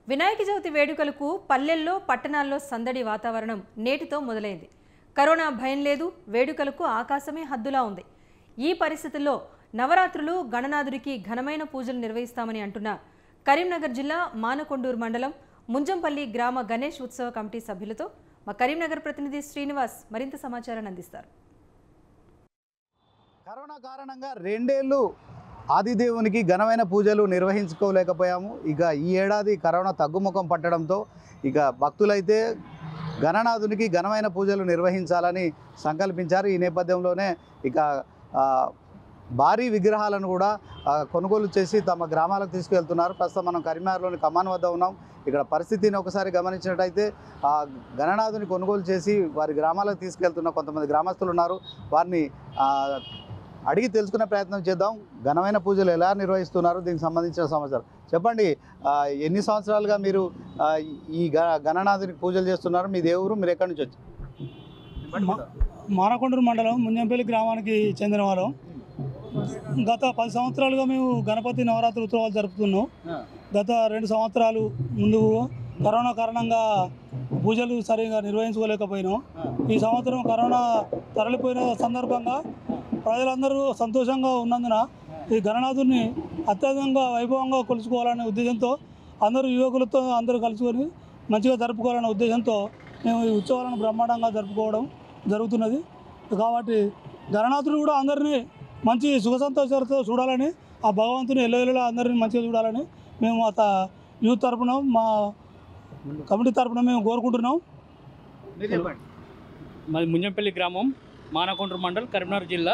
వినాయక చవితి వేడుకలకు పల్లెల్లో పట్టణాల్లో సందడి వాతావరణం నేటితో మొదలైంది కరోనా భయం లేదు వేడుకలకు ఆకాశమే హద్దులా ఉంది ఈ పరిస్థితుల్లో నవరాత్రులు గణనాథుడికి ఘనమైన పూజలు నిర్వహిస్తామని అంటున్న కరీంనగర్ జిల్లా మానకొండూరు మండలం ముంజంపల్లి గ్రామ గణేష్ ఉత్సవ కమిటీ సభ్యులతో మా కరీంనగర్ ప్రతినిధి శ్రీనివాస్ మరింత సమాచారాన్ని అందిస్తారు కరోనా కారణంగా రెండేళ్ళు ఆదిదేవునికి ఘనమైన పూజలు నిర్వహించుకోలేకపోయాము ఇక ఈ ఏడాది కరోనా తగ్గుముఖం పట్టడంతో ఇక భక్తులైతే గణనాథునికి ఘనమైన పూజలు నిర్వహించాలని సంకల్పించారు ఈ నేపథ్యంలోనే ఇక ఆ, భారీ విగ్రహాలను కూడా ఆ, కొనుగోలు చేసి తమ గ్రామాలకు తీసుకెళ్తున్నారు ప్రస్తుతం మనం కరీంనగర్లోని కమాన్ వద్ద ఉన్నాం ఇక్కడ పరిస్థితిని ఒకసారి గమనించినట్టయితే ఆ గణనాథుని కొనుగోలు చేసి వారి గ్రామాలకు తీసుకెళ్తున్న కొంతమంది గ్రామస్తులు ఉన్నారు వారిని ఆ, అడిగి తెలుసుకునే ప్రయత్నం చేద్దాం ఘనమైన పూజలు ఎలా నిర్వహిస్తున్నారు దీనికి సంబంధించిన సమాచారం చెప్పండి ఆ, ఎన్ని సంవత్సరాలుగా మీరు ఆ, ఈ గ- గణనాథునికి పూజలు చేస్తున్నారు మీ దేవురు మీరు ఎక్కడి నుంచి వచ్చి మా- మానకొండూరు మండలం ముంజంపల్లి గ్రామానికి చెందిన వాళ్ళం గత పది సంవత్సరాలుగా మేము గణపతి నవరాత్రి ఉత్సవాలు జరుపుతున్నాం గత రెండు సంవత్సరాలు ముందు కరోనా కారణంగా పూజలు సరిగా నిర్వహించుకోలేకపోయినాం ఈ సంవత్సరం కరోనా తరలిపోయిన సందర్భంగా ప్రజలందరూ సంతోషంగా ఉన్నందున ఈ గణనాథుని అత్యధికంగా వైభవంగా కొలుచుకోవాలనే ఉద్దేశంతో అందరూ యువకులతో అందరూ కలుసుకొని మంచిగా జరుపుకోవాలనే ఉద్దేశంతో మేము ఈ ఉత్సవాలను బ్రహ్మాండంగా జరుపుకోవడం జరుగుతున్నది కాబట్టి గణనాథుడు కూడా అందరినీ మంచి సుఖ సంతోషాలతో చూడాలని ఆ భగవంతుని ఎల్లవెల్లలా అందరినీ మంచిగా చూడాలని మేము అత యూత్ తరపున మా కమిటీ తరపున మేము కోరుకుంటున్నాం మీరు చెప్పండి మాది ముంజంపల్లి గ్రామం మానకొండ్రు మండల్ కరీంనగర్ జిల్లా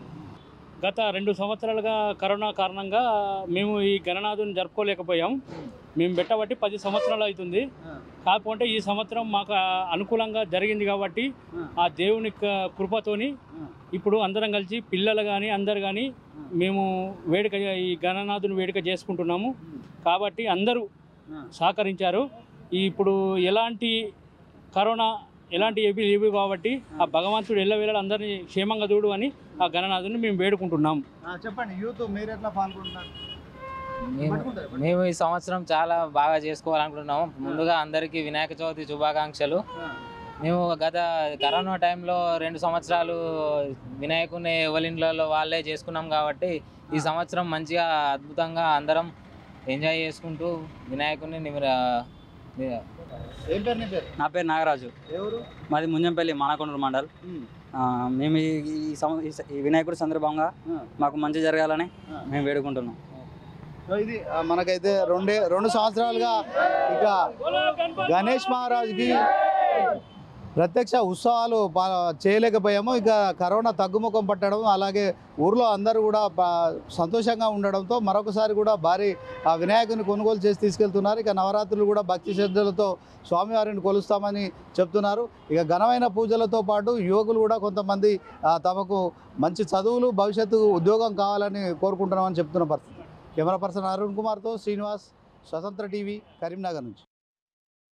గత రెండు సంవత్సరాలుగా కరోనా కారణంగా మేము ఈ గణనాథుని జరుపుకోలేకపోయాం మేము పెట్టబట్టి పది సంవత్సరాలు అవుతుంది కాకపోతే ఈ సంవత్సరం మాకు ఆ అనుకూలంగా జరిగింది కాబట్టి ఆ దేవుని క- కృపతోని ఇప్పుడు అందరం కలిసి పిల్లలు కానీ అందరు కానీ మేము వేడుక ఈ గణనాథుని వేడుక చేసుకుంటున్నాము కాబట్టి అందరూ సహకరించారు ఈ ఇప్పుడు ఎలాంటి కరోనా ఎలాంటి ఏవి లేవు కాబట్టి ఆ భగవంతుడు ఎల్లవేళ అందరినీ క్షేమంగా చూడు అని ఆ గణనాథుని మేము వేడుకుంటున్నాం ఆ, చెప్పండి యూత్ మీరు ఎట్లా పాల్గొంటున్నారు మేము మేము ఈ సంవత్సరం చాలా బాగా చేసుకోవాలనుకుంటున్నాము ముందుగా అందరికీ వినాయక చవితి శుభాకాంక్షలు మేము గత కరోనా టైంలో రెండు సంవత్సరాలు వినాయకుని ఎవరిండ్లలో వాళ్ళే చేసుకున్నాం కాబట్టి ఈ సంవత్సరం మంచిగా అద్భుతంగా అందరం ఎంజాయ్ చేసుకుంటూ వినాయకుని నిమిర- ని- ఏం పేరు నీ పేరు నా పేరు నాగరాజు ఎవరు మాది ముంజంపల్లి మానకొండూరు మండల్ ఉమ్, ఆ, మేము ఈ ఈ సం- ఈ స- ఈ వినాయకుడి సందర్భంగా ఆ, మాకు మంచి జరగాలని ఆ. మేము వేడుకుంటున్నాం సో ఇది ఆ, మనకైతే రెండే రెండు సంవత్సరాలుగా ఇక గణేష్ మహారాజ్కి ప్రత్యక్ష ఉత్సవాలు పా- చేయలేకపోయాము ఇక కరోనా తగ్గుముఖం పట్టడం అలాగే ఊర్లో అందరూ కూడా పా- సంతోషంగా ఉండడంతో మరొకసారి కూడా భారీ ఆ వినాయకుని కొనుగోలు చేసి తీసుకెళ్తున్నారు ఇక నవరాత్రులు కూడా భక్తి శ్రద్ధలతో స్వామివారిని కొలుస్తామని చెప్తున్నారు ఇక ఘనమైన పూజలతో పాటు యువకులు కూడా కొంతమంది ఆ, తమకు మంచి చదువులు భవిష్యత్తు ఉద్యోగం కావాలని కోరుకుంటున్నామని చెప్తున్న పరిస్థితి కెమెరా పర్సన్ అరుణ్ కుమార్తో శ్రీనివాస్ స్వతంత్ర టీవీ కరీంనగర్ నుంచి